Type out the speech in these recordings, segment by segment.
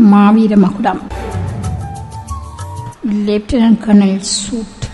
மாவீர மகுடம் lieutenant colonel suit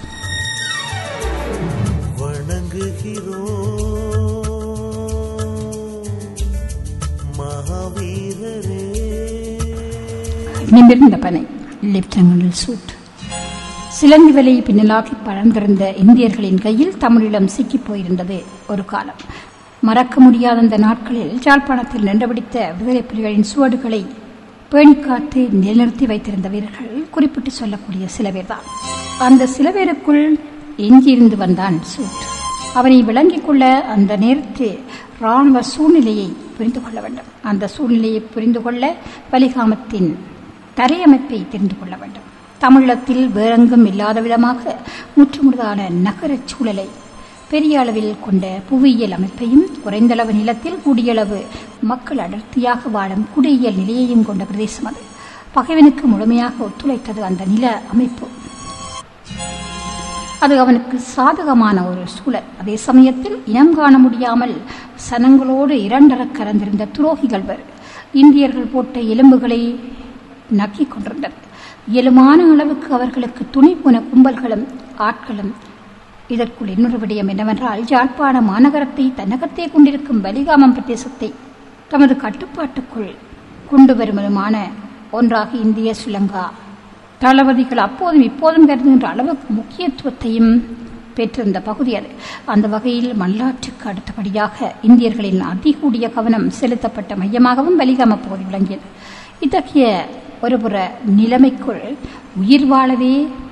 வணங்குகிறோம் மகாவீரரே நிமிர்ந்த பனை லெப்டினன்ட் கர்னல் சூட் சிலந்தி வலையை பின்னலாக்கி பறந்திருந்த இந்தியர்களின் கையில் தமிழீழம் சிக்கிப் போயிருந்தது ஒரு காலம் மறக்க முடியாத அந்த நாட்களில் யாழ்ப்பாணத்தில் நின்றுபிடித்த விடுதலை புலிகளின் சுவடுகளை பேணிக்காத்து நிலைநிறுத்தி வைத்திருந்த வீரர்கள் குறிப்பிட்டு சொல்லக்கூடிய சில பேர்தான் அந்த சில பேருக்குள் எஞ்சியிருந்து வந்தான் சூட் அவனை விளங்கிக் கொள்ள அந்த நேரத்தில் ராணுவ சூழ்நிலையை புரிந்து கொள்ள வேண்டும் அந்த சூழ்நிலையை புரிந்து கொள்ள பலிகாமத்தின் தரையமைப்பை தெரிந்து கொள்ள வேண்டும் தமிழகத்தில் வேறெங்கும் இல்லாத விதமாக முற்றுமுழுதான நகரச் சூழலை பெரிய அளவில் கொண்ட புவியியல் அமைப்பையும் குறைந்தளவு நிலத்தில் கூடியளவு மக்கள் அடர்த்தியாக வாழும் குடியியல் நிலையையும் கொண்ட பிரதேசம் அது பகைவனுக்கு முழுமையாக ஒத்துழைத்தது அந்த நில அமைப்பு அது அவனுக்கு சாதகமான ஒரு சூழல் அதே சமயத்தில் இனம் காண முடியாமல் சனங்களோடு இரண்டர கலந்திருந்த துரோகிகள் வர் இந்தியர்கள் போட்ட எலும்புகளை நக்கிக் கொண்டிருந்தனர் இயலுமான அளவுக்கு அவர்களுக்கு துணை போன கும்பல்களும் ஆட்களும் இதற்குள் இன்னொரு விடயம் என்னவென்றால் யாழ்ப்பாண மாநகரத்தை தன்னகத்தே கொண்டிருக்கும் பலிகாமம் பிரதேசத்தை தமது கட்டுப்பாட்டுக்குள் கொண்டு வருவதுமான ஒன்றாக இந்திய ஸ்ரீலங்கா தளபதிகள் அப்போதும் இப்போதும் கருதுகின்ற அளவுக்கு முக்கியத்துவத்தையும் பெற்றிருந்த பகுதி அது அந்த வகையில் மல்லாற்றுக்கு அடுத்தபடியாக இந்தியர்களின் அதிகூடிய கவனம் செலுத்தப்பட்ட மையமாகவும் பலிகாம பகுதி விளங்கியது இத்தகைய ஒருபுற நிலைமைக்குள் உயிர் வாழவே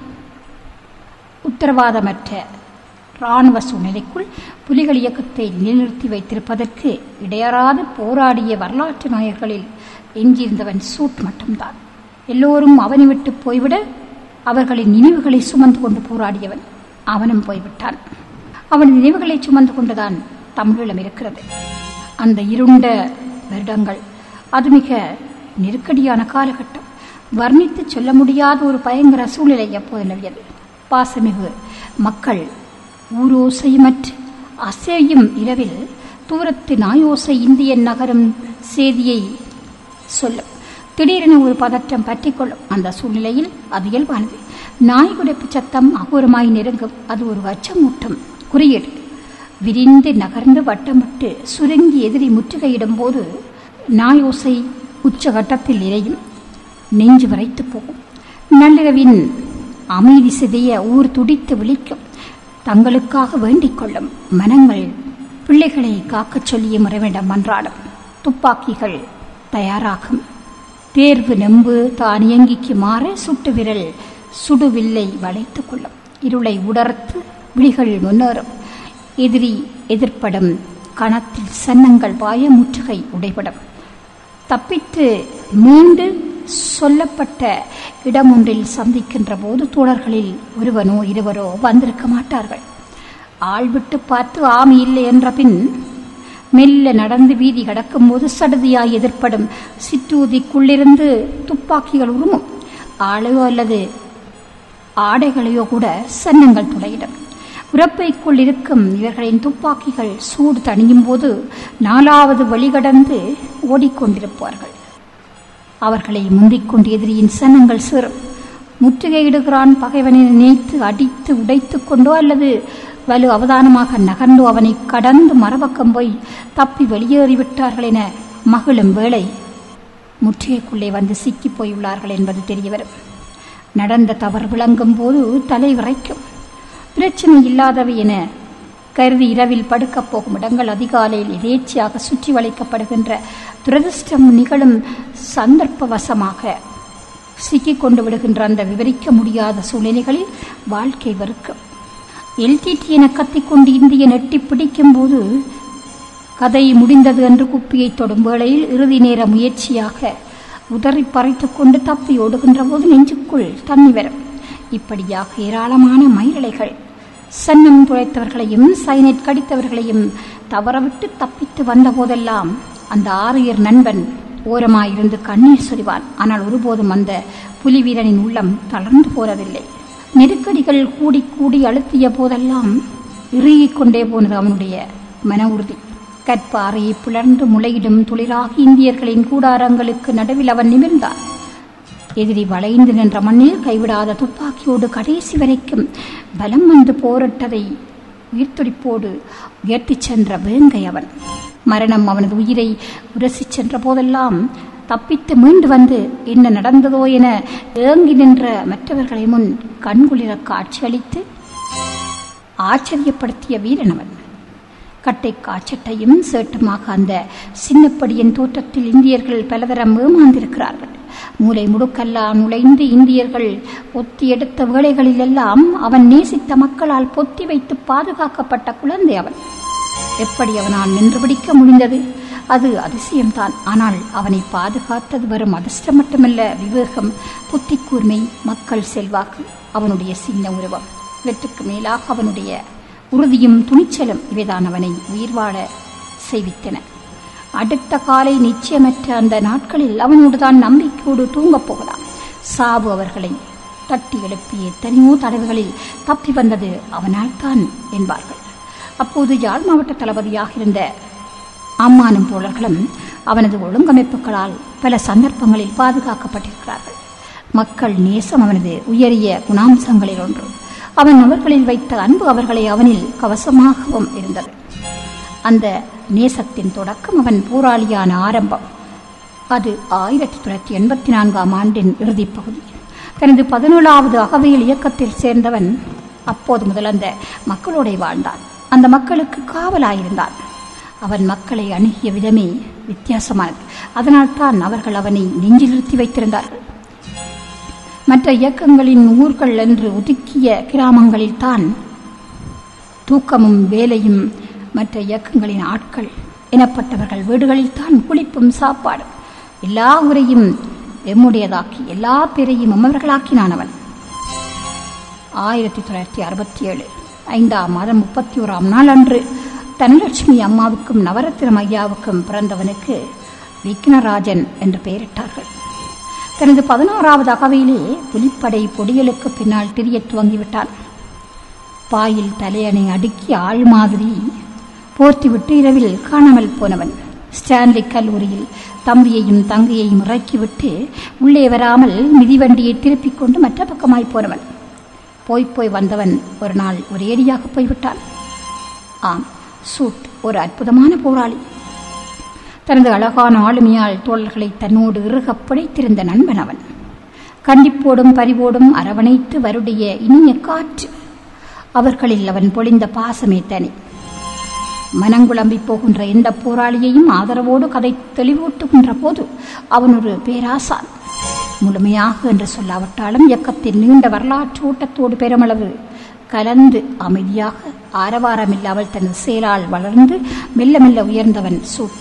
உத்தரவாதமற்ற இராணுவ சூழ்நிலைக்குள் புலிகள் இயக்கத்தை நிலைநிறுத்தி வைத்திருப்பதற்கு இடையறாது போராடிய வரலாற்று நாயர்களில் எஞ்சியிருந்தவன் சூட் மட்டும்தான் எல்லோரும் அவனை விட்டு போய்விட அவர்களின் நினைவுகளை சுமந்து கொண்டு போராடியவன் அவனும் போய்விட்டான் அவன் நினைவுகளை சுமந்து கொண்டுதான் தமிழீழம் இருக்கிறது அந்த இருண்ட வருடங்கள் அது மிக நெருக்கடியான காலகட்டம் வர்ணித்து சொல்ல முடியாத ஒரு பயங்கர சூழ்நிலை எப்போது நிலவியது பாசமிகு மக்கள் ஊரோசையுமற்று அசையும் இரவில் தூரத்து நாயோசை இந்திய நகரும் செய்தியை சொல்லும் திடீரென ஒரு பதற்றம் பற்றிக்கொள்ளும் அந்த சூழ்நிலையில் அது இயல்பானது நாய் குடைப்பு சத்தம் அகோரமாய் நெருங்கும் அது ஒரு அச்சமூட்டும் குறியீடு விரிந்து நகர்ந்து வட்டமிட்டு சுருங்கி எதிரி முற்றுகையிடும் போது நாயோசை உச்சகட்டத்தில் இறையும் நெஞ்சு வரைத்து போகும் நள்ளிரவின் அமைதி சிதைய ஊர் துடித்து விழிக்கும் தங்களுக்காக வேண்டிக் கொள்ளும் மனங்கள் பிள்ளைகளை காக்கச் சொல்லிய முறைவிடம் மன்றாடும் துப்பாக்கிகள் தயாராகும் தேர்வு நெம்பு தான் இயங்கிக்கு மாற சுட்டு விரல் சுடுவில்லை வளைத்துக் கொள்ளும் இருளை உடர்த்து விழிகள் முன்னேறும் எதிரி எதிர்ப்படும் கணத்தில் சன்னங்கள் பாய முற்றுகை உடைபடும் தப்பித்து மீண்டு சொல்லப்பட்ட இடம் ஒன்றில் சந்திக்கின்ற போது தோழர்களில் ஒருவனோ இருவரோ வந்திருக்க மாட்டார்கள் ஆள் விட்டு பார்த்து ஆமி இல்லை என்ற பின் மெல்ல நடந்து வீதி கடக்கும்போது சடுதியாய் எதிர்ப்படும் சிற்றூதிக்குள்ளிருந்து துப்பாக்கிகள் உருமும் ஆளையோ அல்லது ஆடைகளையோ கூட சன்னங்கள் துளையிடும் உரப்பைக்குள் இருக்கும் இவர்களின் துப்பாக்கிகள் சூடு தணியும் போது நாலாவது வழிகடந்து ஓடிக்கொண்டிருப்பார்கள் அவர்களை முந்திக் கொண்டு எதிரியின் சன்னங்கள் சேரும் முற்றுகையிடுகிறான் பகைவனை நினைத்து அடித்து உடைத்து கொண்டோ அல்லது வலு அவதானமாக நகர்ந்தோ அவனை கடந்து மரபக்கம் போய் தப்பி வெளியேறிவிட்டார்கள் என மகிழும் வேளை முற்றுகைக்குள்ளே வந்து சிக்கிப் போயுள்ளார்கள் என்பது தெரியவரும் நடந்த தவறு விளங்கும் போது தலை விரைக்கும் பிரச்சனை இல்லாதவை என கருதி இரவில் படுக்கப் போகும் இடங்கள் அதிகாலையில் எதேச்சியாக சுற்றி வளைக்கப்படுகின்ற துரதிருஷ்டம் நிகழும் சந்தர்ப்பவசமாக சிக்கிக் கொண்டு விடுகின்ற அந்த விவரிக்க முடியாத சூழ்நிலைகளில் வாழ்க்கை வெறுக்கும் எல்டிடி என கத்திக்கொண்டு இந்திய நெட்டி பிடிக்கும் போது கதை முடிந்தது என்று குப்பியை தொடும் வேளையில் இறுதி நேர முயற்சியாக உதறி பறைத்துக் கொண்டு தப்பி ஓடுகின்ற போது நெஞ்சுக்குள் தண்ணி வரும் இப்படியாக ஏராளமான மயிரிழைகள் சன்னம் துளைத்தவர்களையும் சைனைட் கடித்தவர்களையும் தவறவிட்டு தப்பித்து வந்த போதெல்லாம் அந்த ஆரியர் நண்பன் ஓரமாயிருந்து கண்ணீர் சொரிவான் ஆனால் ஒருபோதும் அந்த புலி வீரனின் உள்ளம் தளர்ந்து போறதில்லை நெருக்கடிகள் கூடி கூடி அழுத்திய போதெல்லாம் இறுகிக் கொண்டே போனது அவனுடைய மன உறுதி கற்பாறையை பிளர்ந்து முளையிடும் துளிராகி இந்தியர்களின் கூடாரங்களுக்கு நடுவில் அவன் நிமிர்ந்தான் எதிரி வளைந்து நின்ற மண்ணில் கைவிடாத துப்பாக்கியோடு கடைசி வரைக்கும் பலம் வந்து போரிட்டதை உயிர்த்துடிப்போடு உயர்த்திச் சென்ற வேங்கை அவன் மரணம் அவனது உயிரை உரசிச் சென்ற போதெல்லாம் தப்பித்து மீண்டு வந்து என்ன நடந்ததோ என ஏங்கி நின்ற மற்றவர்களை முன் கண்குளிர காட்சியளித்து ஆச்சரியப்படுத்திய வீரனவன் கட்டை காச்சட்டையும் சேட்டுமாக அந்த சின்னப்படியின் தோற்றத்தில் இந்தியர்கள் பலதரம் ஏமாந்திருக்கிறார்கள் மூளை முடுக்கெல்லாம் நுழைந்து இந்தியர்கள் ஒத்தி எடுத்த வேளைகளிலெல்லாம் அவன் நேசித்த மக்களால் பொத்தி வைத்து பாதுகாக்கப்பட்ட குழந்தை அவன் எப்படி அவனால் நின்று பிடிக்க முடிந்தது அது அதிசயம்தான் ஆனால் அவனை பாதுகாத்தது வரும் அதிர்ஷ்டம் மட்டுமல்ல விவேகம் புத்தி கூர்மை மக்கள் செல்வாக்கு அவனுடைய சின்ன உருவம் இவற்றுக்கு மேலாக அவனுடைய உறுதியும் துணிச்சலும் இவைதான் அவனை உயிர் வாழ செய்வித்தன அடுத்த காலை நிச்சயமற்ற அந்த நாட்களில் அவனோடு தான் நம்பிக்கையோடு தூங்கப் போகலாம் சாவு அவர்களை தட்டி எழுப்பிய எத்தனையோ தடவைகளில் தப்பி வந்தது அவனால் தான் என்பார்கள் அப்போது யாழ் மாவட்ட தளபதியாக இருந்த அம்மானும் தோழர்களும் அவனது ஒழுங்கமைப்புகளால் பல சந்தர்ப்பங்களில் பாதுகாக்கப்பட்டிருக்கிறார்கள் மக்கள் நேசம் அவனது உயரிய குணாம்சங்களில் ஒன்று அவன் அவர்களில் வைத்த அன்பு அவர்களை அவனில் கவசமாகவும் இருந்தது அந்த நேசத்தின் தொடக்கம் அவன் போராளியான ஆரம்பம் அது ஆயிரத்தி தொள்ளாயிரத்தி எண்பத்தி நான்காம் ஆண்டின் இறுதிப் பகுதி தனது பதினேழாவது அகவையில் இயக்கத்தில் சேர்ந்தவன் அப்போது முதல் அந்த மக்களோட வாழ்ந்தான் அந்த மக்களுக்கு காவலாயிருந்தான் அவன் மக்களை அணுகிய விதமே வித்தியாசமானது அதனால்தான் அவர்கள் அவனை நெஞ்சில் நிறுத்தி வைத்திருந்தார்கள் மற்ற இயக்கங்களின் ஊர்கள் என்று ஒதுக்கிய கிராமங்களில் தான் தூக்கமும் வேலையும் மற்ற இயக்கங்களின் ஆட்கள் எனப்பட்டவர்கள் வீடுகளில் தான் குளிப்பும் சாப்பாடும் எல்லா உரையும் எம்முடையதாக்கி எல்லா பேரையும் அம்மவர்களாக்கினான் அவன் ஆயிரத்தி தொள்ளாயிரத்தி அறுபத்தி ஏழு ஐந்தாம் மாதம் முப்பத்தி ஓராம் நாள் அன்று தனலட்சுமி அம்மாவுக்கும் நவரத்தினம் ஐயாவுக்கும் பிறந்தவனுக்கு விக்னராஜன் என்று பெயரிட்டார்கள் தனது பதினோராவது அகவையிலே புலிப்படை பொடியலுக்கு பின்னால் திரியத் துவங்கிவிட்டான் பாயில் தலையணை அடுக்கி ஆள் மாதிரி போர்த்திவிட்டு இரவில் காணாமல் போனவன் ஸ்டான்லி கல்லூரியில் தம்பியையும் தங்கையையும் இறக்கிவிட்டு உள்ளே வராமல் மிதிவண்டியை திருப்பிக் கொண்டு மற்ற பக்கமாய் போனவன் போய் போய் வந்தவன் ஒரு நாள் ஒரேடியாக போய்விட்டான் ஆம் சூட் ஒரு அற்புதமான போராளி தனது அழகான ஆளுமையால் தோழர்களை தன்னோடு இறுகப் பிழைத்திருந்த நண்பன் அவன் கண்டிப்போடும் பரிவோடும் அரவணைத்து வருடைய இனிய காற்று அவர்களில் அவன் பொழிந்த பாசமே தனி மனங்குழம்பி போகின்ற எந்த போராளியையும் ஆதரவோடு கதை தெளிவூட்டுகின்ற போது அவன் ஒரு பேராசான் முழுமையாக என்று சொல்லாவிட்டாலும் இயக்கத்தின் நீண்ட வரலாற்று ஊட்டத்தோடு பெருமளவு கலந்து அமைதியாக ஆரவாரமில்லாமல் தனது செயலால் வளர்ந்து மெல்ல மெல்ல உயர்ந்தவன் சூட்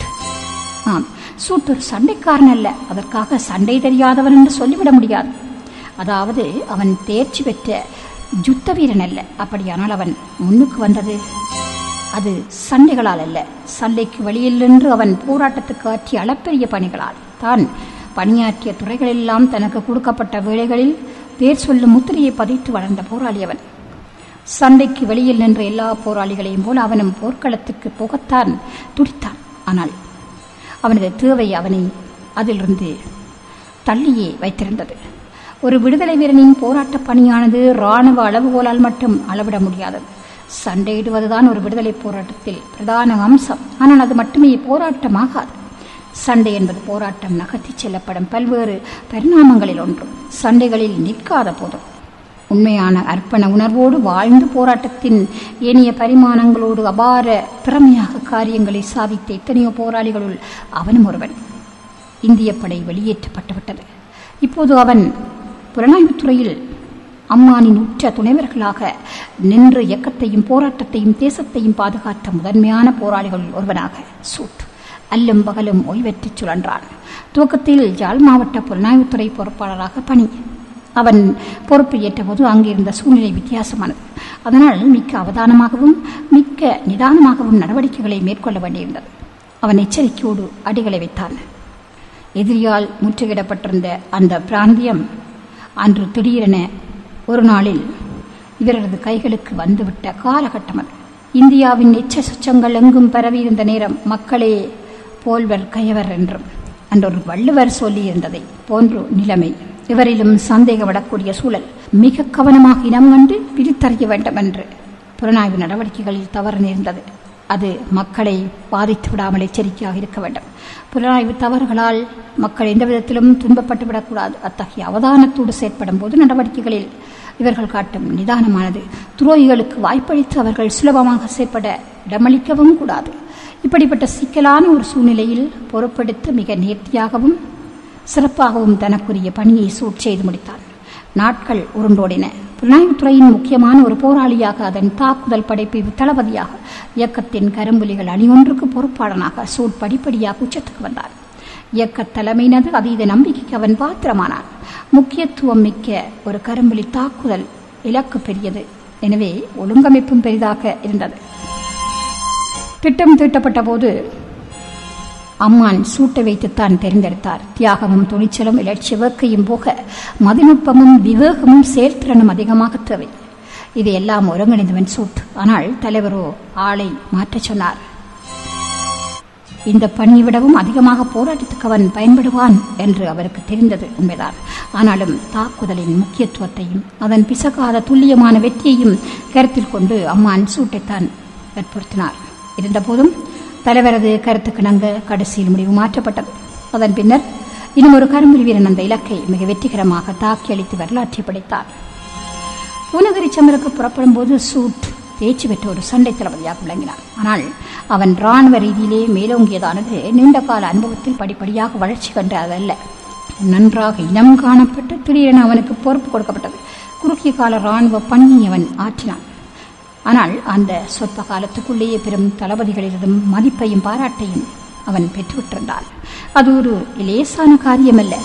ஆம் சூட் ஒரு சண்டைக்காரன் அல்ல அதற்காக சண்டை தெரியாதவன் என்று சொல்லிவிட முடியாது அதாவது அவன் தேர்ச்சி பெற்ற யுத்த வீரன் அல்ல அப்படியானால் அவன் முன்னுக்கு வந்தது அது சண்டைகளால் அல்ல சண்டைக்கு வெளியில் நின்று அவன் போராட்டத்துக்கு ஆற்றிய அளப்பெரிய பணிகளால் தான் பணியாற்றிய துறைகளெல்லாம் தனக்கு கொடுக்கப்பட்ட வேளைகளில் பேர் சொல்லும் முத்திரையை பதித்து வளர்ந்த போராளி அவன் சண்டைக்கு வெளியில் நின்ற எல்லா போராளிகளையும் போல் அவனும் போர்க்களத்துக்கு போகத்தான் துடித்தான் ஆனால் அவனது தேவை அவனை அதிலிருந்து தள்ளியே வைத்திருந்தது ஒரு விடுதலை வீரனின் போராட்ட பணியானது இராணுவ அளவுகோலால் மட்டும் அளவிட முடியாதது சண்டையிடுவதுதான் ஒரு விடுதலை போராட்டத்தில் பிரதான அம்சம் ஆனால் அது மட்டுமே போராட்டமாகாது சண்டை என்பது போராட்டம் நகர்த்திச் செல்லப்படும் பல்வேறு பரிணாமங்களில் ஒன்று சண்டைகளில் நிற்காத போதும் உண்மையான அர்ப்பண உணர்வோடு வாழ்ந்து போராட்டத்தின் ஏனைய பரிமாணங்களோடு அபார திறமையாக காரியங்களை சாதித்த எத்தனையோ போராளிகளுள் அவனும் ஒருவன் இந்திய படை வெளியேற்றப்பட்டுவிட்டது இப்போது அவன் புலனாய்வுத் துறையில் அம்மானின் உற்ற துணைவர்களாக நின்று இயக்கத்தையும் போராட்டத்தையும் தேசத்தையும் பாதுகாத்த முதன்மையான போராளிகளுள் ஒருவனாக சூட் அல்லும் பகலும் ஓய்வெற்றுச் சுழன்றான் துவக்கத்தில் யாழ் மாவட்ட புலனாய்வுத்துறை பொறுப்பாளராக பணி அவன் பொறுப்பு ஏற்றபோது அங்கிருந்த சூழ்நிலை வித்தியாசமானது அதனால் மிக்க அவதானமாகவும் மிக்க நிதானமாகவும் நடவடிக்கைகளை மேற்கொள்ள வேண்டியிருந்தது அவன் எச்சரிக்கையோடு அடிகளை வைத்தான் எதிரியால் முற்றுகையிடப்பட்டிருந்த அந்த பிராந்தியம் அன்று திடீரென ஒரு நாளில் இவரது கைகளுக்கு வந்துவிட்ட காலகட்டம் அது இந்தியாவின் எச்ச சுச்சங்கள் எங்கும் பரவியிருந்த நேரம் மக்களே போல்வர் கயவர் என்றும் அன்றொரு வள்ளுவர் சொல்லியிருந்ததை போன்று நிலைமை இவரிலும் சந்தேகப்படக்கூடிய சூழல் மிக கவனமாக இனம் கண்டு பிரித்தறிய வேண்டும் என்று புலனாய்வு நடவடிக்கைகளில் தவறு நேர்ந்தது அது மக்களை பாதித்து விடாமல் எச்சரிக்கையாக இருக்க வேண்டும் புலனாய்வு தவறுகளால் மக்கள் எந்த விதத்திலும் துன்பப்பட்டு விடக்கூடாது அத்தகைய அவதானத்தோடு செயற்படும் போது நடவடிக்கைகளில் இவர்கள் காட்டும் நிதானமானது துரோகிகளுக்கு வாய்ப்பளித்து அவர்கள் சுலபமாக செயற்பட இடமளிக்கவும் கூடாது இப்படிப்பட்ட சிக்கலான ஒரு சூழ்நிலையில் பொறுப்பெடுத்து மிக நேர்த்தியாகவும் சிறப்பாகவும் தனக்குரிய பணியை சூட் செய்து முடித்தான் நாட்கள் உருண்டோடின புலனாய்வுத்துறையின் முக்கியமான ஒரு போராளியாக அதன் தாக்குதல் படைப்பிரிவு தளபதியாக இயக்கத்தின் கரும்புலிகள் அணியொன்றுக்கு பொறுப்பாளனாக சூட் படிப்படியாக உச்சத்துக்கு வந்தார் இயக்க தலைமையினது அதீத நம்பிக்கைக்கு அவன் பாத்திரமானான் முக்கியத்துவம் மிக்க ஒரு கரும்புலி தாக்குதல் இலக்கு பெரியது எனவே ஒழுங்கமைப்பும் பெரிதாக இருந்தது திட்டம் தீட்டப்பட்ட போது அம்மான் சூட்டை வைத்துத்தான் தெரிந்தெடுத்தார் தியாகமும் துணிச்சலும் இலட்சிய வேக்கையும் போக மதிநுட்பமும் விவேகமும் செயல்திறனும் அதிகமாக தேவை இதையெல்லாம் ஒருங்கிணைந்தவன் சூட் ஆனால் தலைவரோ ஆளை மாற்றச் சொன்னார் இந்த பணியை விடவும் அதிகமாக போராட்டத்துக்கு அவன் பயன்படுவான் என்று அவருக்கு தெரிந்தது உண்மைதான் ஆனாலும் தாக்குதலின் முக்கியத்துவத்தையும் அதன் பிசகாத துல்லியமான வெற்றியையும் கருத்தில் கொண்டு அம்மான் சூட்டைத்தான் வற்புறுத்தினார் இருந்தபோதும் தலைவரது கருத்துக்கிணங்க கடைசியில் முடிவு மாற்றப்பட்டது அதன் பின்னர் இன்னும் ஒரு கரும்புலி வீரன் அந்த இலக்கை மிக வெற்றிகரமாக தாக்கி அளித்து வரலாற்றை படைத்தார் பூநகரி சமருக்கு புறப்படும் போது சூட் தேர்ச்சி பெற்ற ஒரு சண்டை தளபதியாக விளங்கினான் ஆனால் அவன் ராணுவ ரீதியிலே மேலோங்கியதானது நீண்டகால அனுபவத்தில் படிப்படியாக வளர்ச்சி கண்ட அதல்ல நன்றாக இனம் காணப்பட்டு திடீரென அவனுக்கு பொறுப்பு கொடுக்கப்பட்டது குறுகிய கால ராணுவ பணியை அவன் ஆற்றினான் ஆனால் அந்த சொற்ப காலத்துக்குள்ளேயே பெரும் தளபதிகளிடம் மதிப்பையும் பாராட்டையும் அவன் பெற்றுவிட்டிருந்தான் அது ஒரு லேசான காரியமல்ல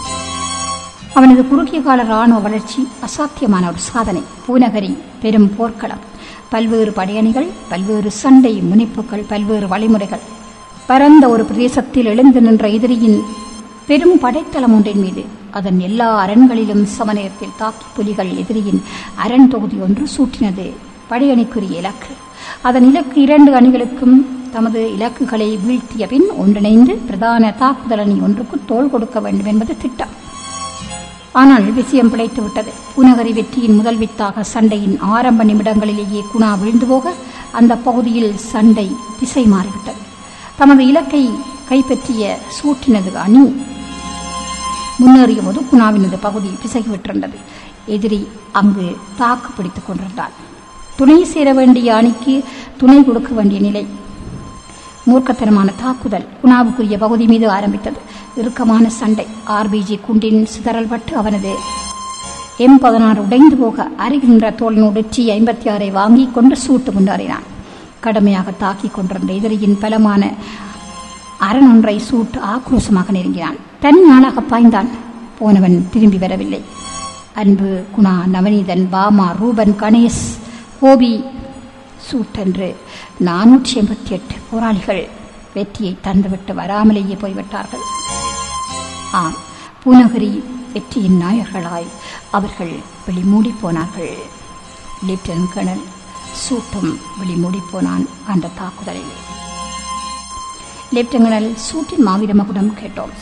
அவனது குறுகிய கால ராணுவ வளர்ச்சி அசாத்தியமான ஒரு சாதனை பூநகரி பெரும் போர்க்களம் பல்வேறு படையணிகள் பல்வேறு சண்டை முனைப்புகள் பல்வேறு வழிமுறைகள் பரந்த ஒரு பிரதேசத்தில் எழுந்து நின்ற எதிரியின் பெரும் படைத்தளம் ஒன்றின் மீது அதன் எல்லா அரண்களிலும் சமநேரத்தில் தாக்கி புலிகள் எதிரியின் அரண் தொகுதி ஒன்று சூட்டினது படையணிக்குரிய இலக்கு அதன் இலக்கு இரண்டு அணிகளுக்கும் தமது இலக்குகளை வீழ்த்திய பின் ஒன்றிணைந்து பிரதான தாக்குதல் அணி ஒன்றுக்கு தோள் கொடுக்க வேண்டும் என்பது திட்டம் ஆனால் விஷயம் பிழைத்து விட்டது பூநகரி வெற்றியின் முதல் வித்தாக சண்டையின் ஆரம்ப நிமிடங்களிலேயே குணா விழுந்து போக அந்த பகுதியில் சண்டை திசை மாறிவிட்டது தமது இலக்கை கைப்பற்றிய சூட்டினது அணி முன்னேறிய போது குணாவினது பகுதி பிசகிவிட்டிருந்தது எதிரி அங்கு தாக்கு பிடித்துக் கொண்டிருந்தான் துணை சேர வேண்டிய அணிக்கு துணை கொடுக்க வேண்டிய நிலை மூர்க்கத்தனமான தாக்குதல் குணாவுக்குரிய பகுதி மீது ஆரம்பித்தது இறுக்கமான சண்டை ஆர்பிஜி குண்டின் சிதறல் பட்டு அவனது எம் பதினாறு உடைந்து போக அருகின்ற தோழனோடு டி ஐம்பத்தி ஆறை வாங்கி கொண்டு சூட்டு முன்னேறினான் கடுமையாக தாக்கிக் கொண்டிருந்த எதிரியின் பலமான அரணொன்றை சூட்டு ஆக்ரோஷமாக நெருங்கினான் தனி ஆளாக பாய்ந்தான் போனவன் திரும்பி வரவில்லை அன்பு குணா நவநீதன் பாமா ரூபன் கணேஷ் கோபி சூட்டென்று நானூற்றி எண்பத்தி எட்டு போராளிகள் வெற்றியை தந்துவிட்டு வராமலேயே போய்விட்டார்கள் ஆம் பூநகரி வெற்றியின் நாயர்களாய் அவர்கள் வெளிமூடி போனார்கள் லெப்டினன்ட் கர்னல் சூட்டும் வெளிமூடி போனான் அந்த தாக்குதலில் லெப்டினன்ட் கர்னல் சூட்டின் மாவீர மகுடம் கேட்டோம்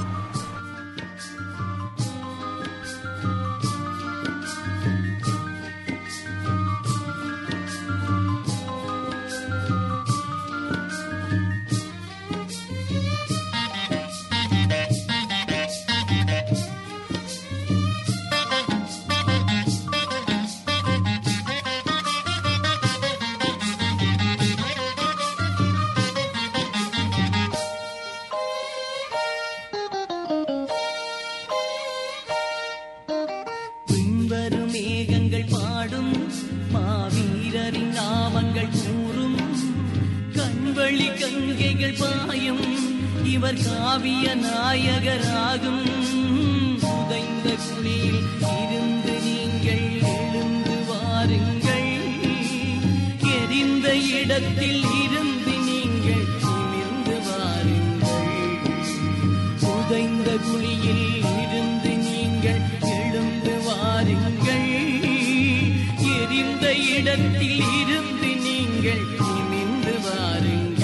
பின்வரும் மேகங்கள் பாடும் மாவீரரின் நாமங்கள் கூறும் கண்வழி கங்கைகள் பாயும் இவர் காவிய நாயகராகும் புதைந்த குழியில் இருந்து நீங்கள் எழுந்து வாருங்கள் எரிந்த இடத்தில் இருந்து நீங்கள் நிமிர்ந்து வாருங்கள் புதைந்த குழியில் இருந்து நீங்கள் எழுந்து வாருங்கள் எரிந்த இடத்தில் இருந்து நீங்கள் நிமிர்ந்து வாருங்கள்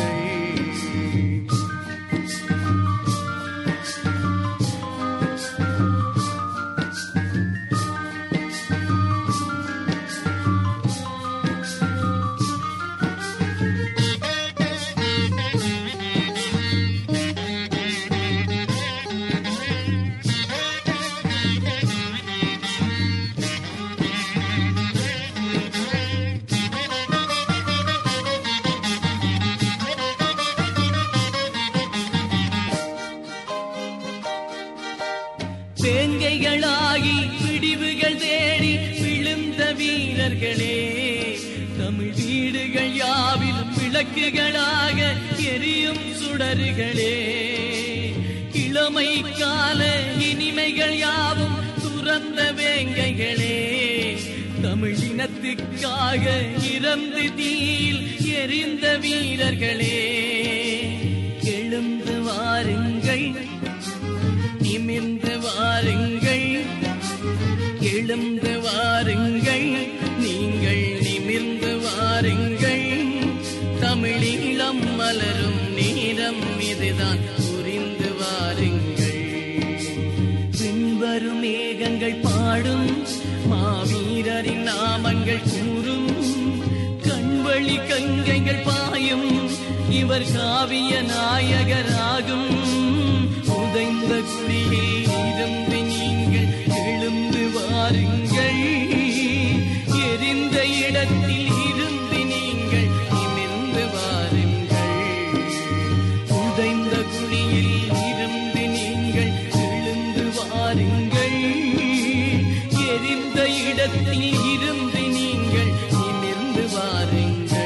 வேங்கைகளாகி பிடிவுகள் தேடி விழுந்த வீரர்களே தமிழ் வீடுகள் யாவிலும் விளக்குகளாக எரியும் சுடர்களே இளமை கால இனிமைகள் யாவும் துறந்த வேங்கைகளே தமிழ் இனத்துக்காக இறந்து தீயில் எரிந்த வீரர்களே எழுந்து வாருங்கள் நிமிர்ந்து வாருங்கள் எழுந்து வாருங்கள் நீங்கள் நிமிர்ந்து வாருங்கள் தமிழீழம் மலரும் நேரம் இதுதான் புரிந்து வாருங்கள் பின்வரும் மேகங்கள் பாடும் மாவீரரின் நாமங்கள் கூறும் கண்வழி கங்கைகள் பாயும் இவர் காவிய நாயகராகும் உதைந்த குழியில் இருந்து நீங்கள் எழுந்து வாருங்கள் எரிந்த இடத்தில் இருந்து நீங்கள் நிமிர்ந்து வாருங்கள் உதைந்த குழியில் இருந்து நீங்கள் எழுந்து வாருங்கள் எரிந்த இடத்தில் இருந்து நீங்கள் நிமிர்ந்து வாருங்கள்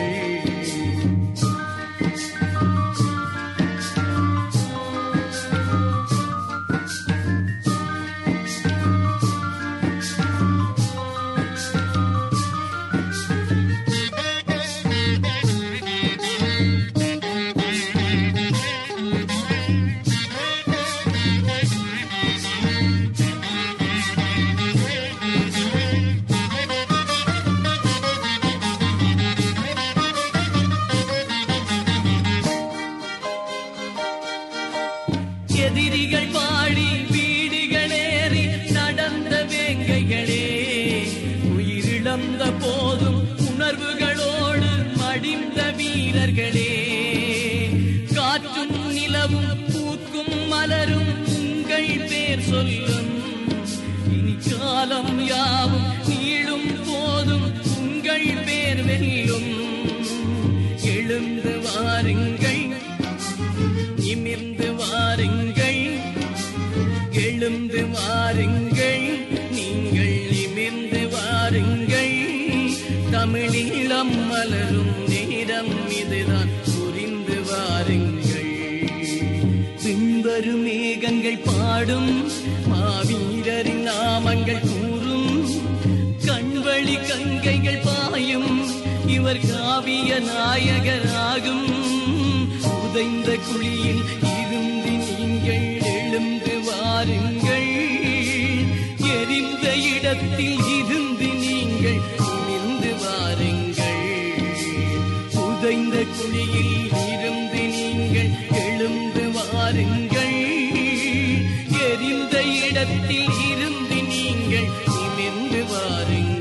எதிரிகள் வாழி வீடுகளேறி நடந்த வேங்கைகளே உயிரிழந்த போதும் உணர்வுகளோடு மடிந்த வீரர்களே காற்றும் நிலவும் பூக்கும் மலரும் உங்கள் பேர் சொல்லும் இனி காலம் யாவும் நீளும் போதும் உங்கள் பேர் வெல்லும் எழுந்து வாருங்கள் நிமிர்ந்து வாருங்கள் எழுந்து வாருங்கள் நீங்கள் நிமிர்ந்து வாருங்கள் தமிழீழம் மலரும் நேரம் இதுதான் புரிந்து வாருங்கள் பின்வரும் மேகங்கள் பாடும் மாவீரரின் நாமங்கள் கூறும் கண்வழி கங்கைகள் பாயும் இவர் காவிய நாயகராகும் உதைந்த குழியில் இருந்து நீங்கள் எழுந்து வாருங்கள் எரிந்த இடத்தில் இருந்து நீங்கள் நிமிர்ந்து வாருங்கள் உதைந்த குழியில் இருந்து நீங்கள் எழுந்து வாருங்கள் எரிந்த இடத்தில் இருந்து நீங்கள் நிமிர்ந்து வாருங்கள்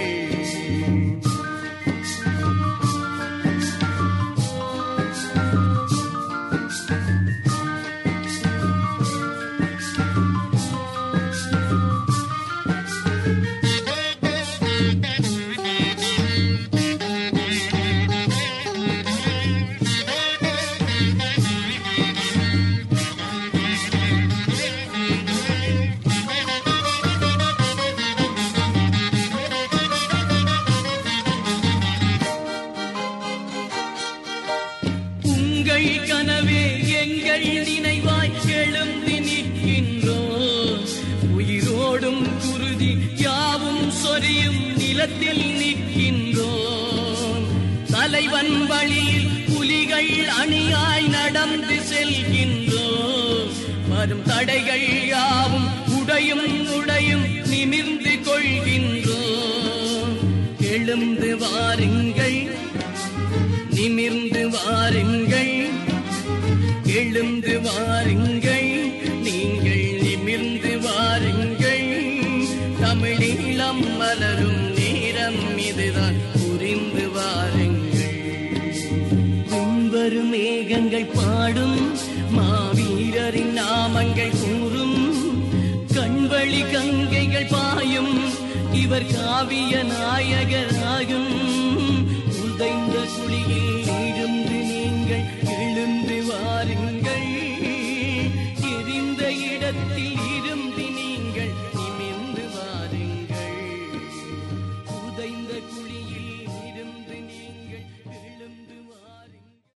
உங்கள் கனவே எங்கள் நினைவாய் எழுந்து நிற்கின்றோம் உயிரோடும் குருதி யாவும் சொரியும் நிலத்தில் நிற்கின்றோம் தலைவன் வழியில் புலிகள் அணியாய் நடந்து செல்கின்றோம் வரும் தடைகள் யாவும் உடையும் உடையும் நிமிர்ந்து கொள்கின்றோம் எழுந்து வாருங்கள் நிமிர்ந்து வாருங்கள் எழுந்து வாருங்கள் நீங்கள் நிமிர்ந்து வாருங்கள் தமிழீழம் மலரும் நேரம் இதுதான் புரிந்து வாருங்கள் பின்வரும் மேகங்கள் பாடும் மாவீரரின் நாமங்கள் கூறும் கண்வழி கங்கைகள் பாயும் இவர் காவிய நாயகர்